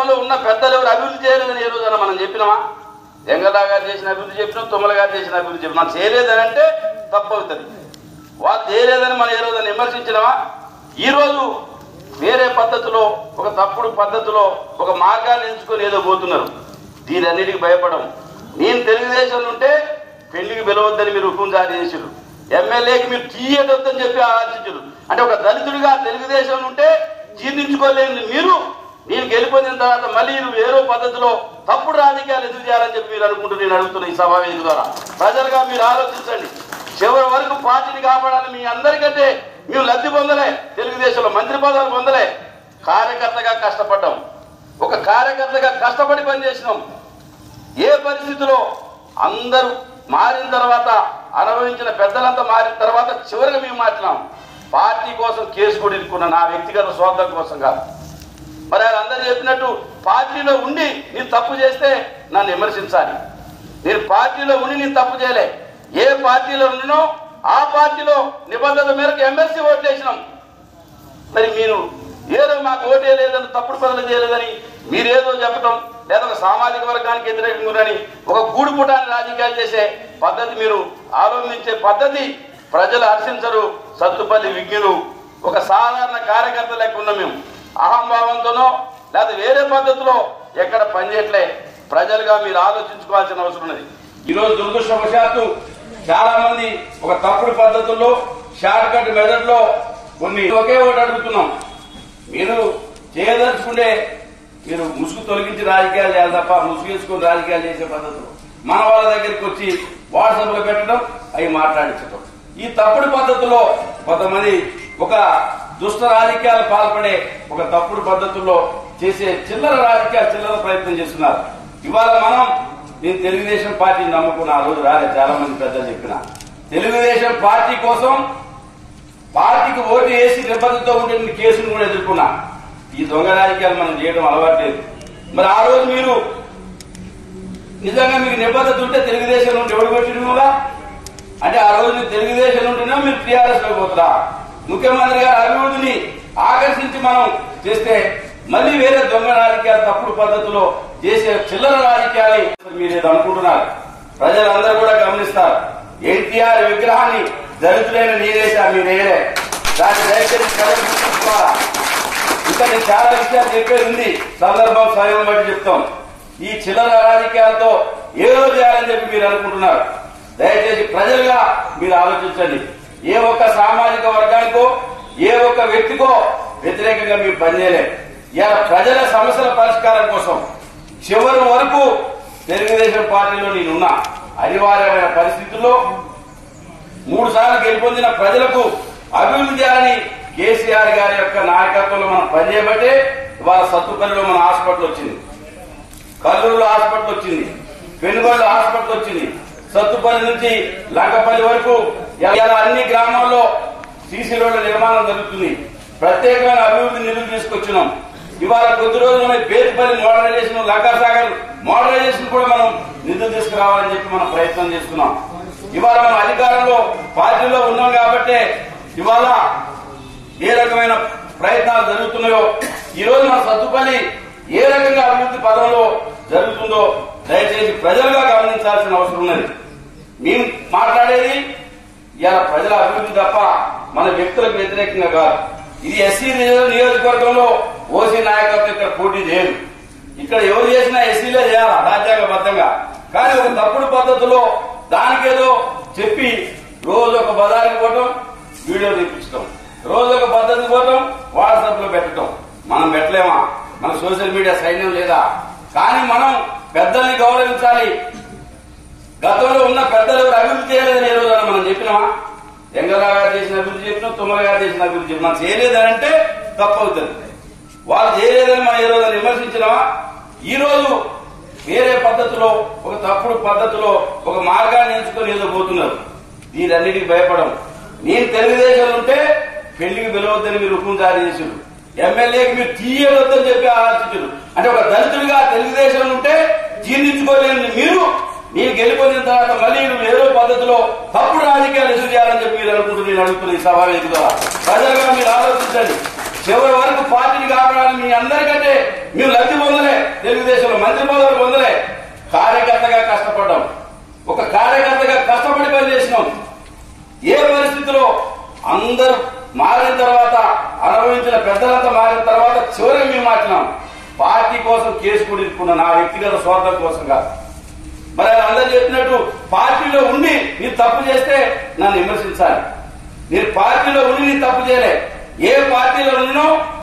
గతంలో ఉన్న పెద్దలు ఎవరు అభివృద్ధి చేయలేదని ఏ రోజున మనం చెప్పినామా వెంగళరావు గారు చేసిన అభివృద్ధి చెప్పినాం తుమ్మల గారు చేసిన అభివృద్ధి చెప్పినాం మనం చేయలేదని అంటే తప్పు అవుతుంది వాళ్ళు చేయలేదని మనం ఏ రోజున విమర్శించినామా ఈరోజు వేరే పద్ధతిలో ఒక తప్పుడు పద్ధతిలో ఒక మార్గాన్ని ఎంచుకొని ఏదో పోతున్నారు దీనన్నిటికి భయపడం నేను తెలుగుదేశంలో ఉంటే పెళ్లికి పిలవద్దని మీరు హుకుం జారీ చేసారు ఎమ్మెల్యేకి మీరు తీయదొద్దని చెప్పి ఆలోచించరు అంటే ఒక దళితుడిగా తెలుగుదేశంలో ఉంటే జీర్ణించుకోలేని మీరు నేను గెలిపోయిన తర్వాత మళ్ళీ నువ్వు వేరే పద్ధతిలో తప్పుడు రాజకీయాలు ఎందుకు చేయాలని చెప్పి మీరు అనుకుంటూ నేను అడుగుతున్నా ఈ సమావేశం ద్వారా ప్రజలుగా మీరు ఆలోచించండి చివరి వరకు పార్టీని కాపాడాలని మీ అందరికంటే మేము లబ్ధి పొందలే తెలుగుదేశంలో మంత్రి పదవులు పొందలే కార్యకర్తగా కష్టపడ్డాం ఒక కార్యకర్తగా కష్టపడి పనిచేసినాం ఏ పరిస్థితిలో అందరూ మారిన తర్వాత అనుభవించిన పెద్దలంతా మారిన తర్వాత చివరిగా మేము మాట్లాం పార్టీ కోసం కేసు కూడా ఇరుక్కున్నా నా వ్యక్తిగత స్వార్థం కోసం కాదు మరి ఆయన అందరూ చెప్పినట్టు పార్టీలో ఉండి నేను తప్పు చేస్తే నన్ను విమర్శించాలి నేను పార్టీలో ఉండి నేను తప్పు చేయలే ఏ పార్టీలో ఉన్నానో ఆ పార్టీలో నిబంధన మేరకు ఎమ్మెల్సీ ఓట్లు వేసినాం మరి మీరు ఏదో మాకు ఓటే లేదని తప్పుడు పనులు చేయలేదని మీరేదో చెప్పటం లేదా ఒక సామాజిక వర్గానికి వ్యతిరేకంగాని ఒక గూడుపుటాన్ని రాజకీయాలు చేసే పద్ధతి మీరు ఆలోచించే పద్ధతి ప్రజలు హర్షించరు సత్తుపల్లి విజ్ఞులు ఒక సాధారణ కార్యకర్త లెక్క ఉన్నాం మేము అహంభావంతోనో లేదా వేరే పద్ధతిలో ఎక్కడ పనిచేయట్లే ప్రజలుగా మీరు ఆలోచించుకోవాల్సిన అవసరం ఉన్నది ఈరోజు దురదృష్టవశాత్తు చాలా మంది ఒక తప్పుడు పద్ధతుల్లో షార్ట్ కట్ మెథడ్ లో కొన్ని ఒకే ఒకటి అడుగుతున్నాం మీరు చేయదలుచుకుంటే మీరు ముసుగు తొలగించి రాజకీయాలు చేయాలి తప్ప ముసుగు వేసుకుని రాజకీయాలు చేసే పద్ధతులు మన వాళ్ళ దగ్గరికి వచ్చి వాట్సాప్ లో పెట్టడం అవి మాట్లాడించడం ఈ తప్పుడు పద్ధతిలో కొంతమంది ఒక దుష్ట రాజకీయాలు పాల్పడే ఒక తప్పుడు పద్ధతుల్లో చేసే చిల్లర రాజకీయాలు చిల్లర ప్రయత్నం చేస్తున్నారు ఇవాళ మనం నేను తెలుగుదేశం పార్టీని నమ్ముకున్న ఆ రోజు రాలే చాలా మంది పెద్దలు చెప్పిన తెలుగుదేశం పార్టీ కోసం పార్టీకి ఓటు వేసి నిబంధనతో ఉండే కేసును కూడా ఎదుర్కొన్నా ఈ దొంగ రాజకీయాలు మనం చేయడం అలవాట్లేదు మరి ఆ రోజు మీరు నిజంగా మీకు నిబద్ధత ఉంటే తెలుగుదేశం నుండి ఎవడు కొట్టినగా అంటే ఆ రోజు మీరు తెలుగుదేశం నుండినా మీరు టీఆర్ఎస్ లో పోతారా ముఖ్యమంత్రి గారి అభివృద్ధిని ఆకర్షించి మనం చేస్తే మళ్ళీ వేరే దొంగ రాజకీయాలు తప్పుడు పద్ధతిలో చేసే చిల్లర రాజకీయాలు మీరు ఏదో అనుకుంటున్నారు ప్రజలందరూ కూడా గమనిస్తారు ఎన్టీఆర్ విగ్రహాన్ని దళితులైన నీరేసా మీరు వేయలే దాన్ని దయచేసి ప్రజలు గుర్తుంచుకోవాలా ఇంకా నేను చాలా విషయాలు చెప్పేది ఉంది సందర్భం సమయం బట్టి చెప్తాం ఈ చిల్లర రాజకీయాలతో ఏదో చేయాలని చెప్పి మీరు అనుకుంటున్నారు దయచేసి ప్రజలుగా మీరు ఆలోచించండి ఏ ఒక్క సామాజిక వర్గానికో ఏ ఒక్క వ్యక్తికో వ్యతిరేకంగా మీరు పనిచేయలే ఇలా ప్రజల సమస్యల పరిష్కారం కోసం చివరి వరకు తెలుగుదేశం పార్టీలో నేనున్నా అనివార్యమైన పరిస్థితుల్లో మూడు సార్లు గెలుపొందిన ప్రజలకు అభివృద్ధి చేయాలని కేసీఆర్ గారి యొక్క నాయకత్వంలో మనం పనిచేయబట్టే ఇవాళ సత్తుపల్లిలో మన హాస్పిటల్ వచ్చింది కల్లూరులో హాస్పిటల్ వచ్చింది పెనుగొండ హాస్పిటల్ వచ్చింది సత్తుపల్లి నుంచి లంకపల్లి వరకు ఇలా అన్ని గ్రామాల్లో సీసీ రోడ్ల నిర్మాణం జరుగుతుంది ప్రత్యేకమైన అభివృద్ధి నిధులు తీసుకొచ్చినాం ఇవాళ కొద్ది రోజులనే పేరుపల్లి మోడరైజేషన్ లంకాసాగర్ మోడరైజేషన్ కూడా మనం నిధులు తీసుకురావాలని చెప్పి మనం ప్రయత్నం చేస్తున్నాం ఇవాళ మనం అధికారంలో పార్టీలో ఉన్నాం కాబట్టే ఇవాళ ఏ రకమైన ప్రయత్నాలు జరుగుతున్నాయో ఈ రోజు మన సత్తుపల్లి ఏ రకంగా అభివృద్ధి పదంలో జరుగుతుందో దయచేసి ప్రజలుగా గమనించాల్సిన అవసరం ఉన్నది మేము మాట్లాడేది ఇలా ప్రజల అభివృద్ధి తప్ప మన వ్యక్తులకు వ్యతిరేకంగా కాదు ఇది ఎస్సీ నియోజకవర్గంలో ఓసీ నాయకత్వం ఇక్కడ పోటీ చేయదు ఇక్కడ ఎవరు చేసినా ఎస్సీలే చేయాలి రాజ్యాంగబద్ధంగా కానీ ఒక తప్పుడు పద్ధతిలో దానికేదో చెప్పి రోజు ఒక బజార్కి పోవటం వీడియో తీపించడం రోజు ఒక పద్ధతి పోవటం వాట్సాప్ లో పెట్టడం మనం పెట్టలేమా మన సోషల్ మీడియా సైన్యం లేదా కానీ మనం పెద్దల్ని గౌరవించాలి గతంలో ఉన్న పెద్దలు ఎవరు అభివృద్ధి చేయలేదని ఏ రోజున మనం చెప్పినామా వెంగళరావు గారు చేసిన అభివృద్ధి చెప్పినాం తుమ్మల గారు చేసిన అభివృద్ధి చెప్పినాం మనం చేయలేదని అంటే తప్పు అవుతుంది వాళ్ళు చేయలేదని మనం ఏ రోజున విమర్శించినామా ఈ రోజు వేరే పద్ధతిలో ఒక తప్పుడు పద్ధతిలో ఒక మార్గాన్ని ఎంచుకొని ఏదో పోతున్నారు దీనన్నిటికి భయపడం నేను తెలుగుదేశంలో ఉంటే పెళ్లికి పిలవద్దని మీరు హుకుం జారీ చేసారు ఎమ్మెల్యేకి మీరు తీయవద్దని చెప్పి ఆలోచించారు అంటే ఒక దళితుడిగా తెలుగుదేశం ఉంటే జీర్ణించుకోలేని మీరు నేను గెలిపొందిన తర్వాత మళ్ళీ నువ్వు ఏదో పద్ధతిలో తప్పుడు రాజకీయాలు ఎదురు చేయాలని చెప్పి మీరు అనుకుంటూ నేను అడుగుతున్న ఈ సభావేదిక ద్వారా ప్రజలుగా మీరు ఆలోచించండి చివరి వరకు పార్టీని కాపాడాలని మీ అందరికంటే మేము లబ్ధి పొందలే చేతులు మంత్రి పదవులు పొందలే కార్యకర్తగా కష్టపడ్డాం ఒక కార్యకర్తగా కష్టపడి పనిచేసినాం ఏ పరిస్థితిలో అందరూ మారిన తర్వాత అనుభవించిన పెద్దలంతా మారిన తర్వాత చివరికి మేము మాట్లాం పార్టీ కోసం కేసు కూడా నా వ్యక్తిగత స్వార్థం కోసం కాదు మరి ఆయన అందరూ చెప్పినట్టు పార్టీలో ఉండి మీరు తప్పు చేస్తే నన్ను విమర్శించాలి మీరు పార్టీలో ఉండి నేను తప్పు చేయలే ఏ పార్టీలో ఉన్నానో